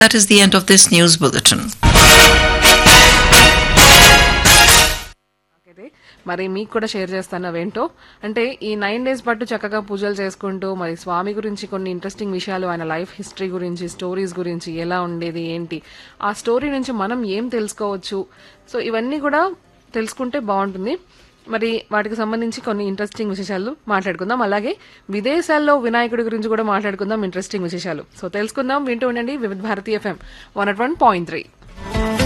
That is the end of this news bulletin. అయితే మరి మీకు కూడా షేర్ చేస్తాను అవేంటో అంటే ఈ నైన్ డేస్ పాటు చక్కగా పూజలు చేసుకుంటూ మరి స్వామి గురించి కొన్ని ఇంట్రెస్టింగ్ విషయాలు ఆయన లైఫ్ హిస్టరీ గురించి స్టోరీస్ గురించి ఎలా ఉండేది ఏంటి ఆ స్టోరీ నుంచి మనం ఏం తెలుసుకోవచ్చు సో ఇవన్నీ కూడా తెలుసుకుంటే బాగుంటుంది మరి వాటికి సంబంధించి కొన్ని ఇంట్రెస్టింగ్ విశేషాలు మాట్లాడుకుందాం అలాగే విదేశాల్లో వినాయకుడి గురించి కూడా మాట్లాడుకుందాం ఇంట్రెస్టింగ్ విశేషాలు సో తెలుసుకుందాం వింటూ ఉండండి Vividh Bharatiya FM one at one point three